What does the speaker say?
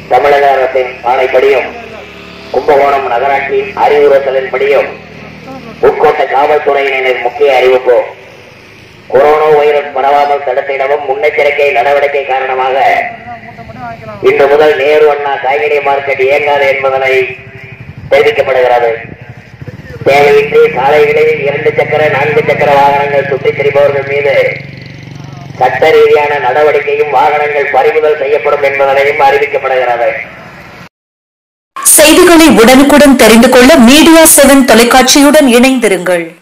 தமிழக அரசின் ஆணைப்படியும் கும்பகோணம் நகராட்சி அறிவுறுத்தலின்படியும் உட்கோட்ட காவல்துறையினரின் முக்கிய அறிவிப்பு கொரோனா வைரஸ் பரவாமல் தடுத்திடவும் முன்னெச்சரிக்கை நடவடிக்கை காரணமாக இன்று முதல் நேரு அண்ணா காய்கறி மார்க்கெட் இயங்காது என்பதனை தெரிவிக்கப்படுகிறது தேவையின்றி சாலைகளில் இரண்டு சக்கர நான்கு சக்கர வாகனங்கள் சுற்றித் திரிபவர்கள் மீது சட்ட ரீதியான நடவடிக்கையும் வாகனங்கள் பறிமுதல் செய்யப்படும் என்பதனையும் அறிவிக்கப்படுகிறது செய்திகளை உடனுக்குடன் தெரிந்து கொள்ள மீடியா செவன் தொலைக்காட்சியுடன் இணைந்திருங்கள்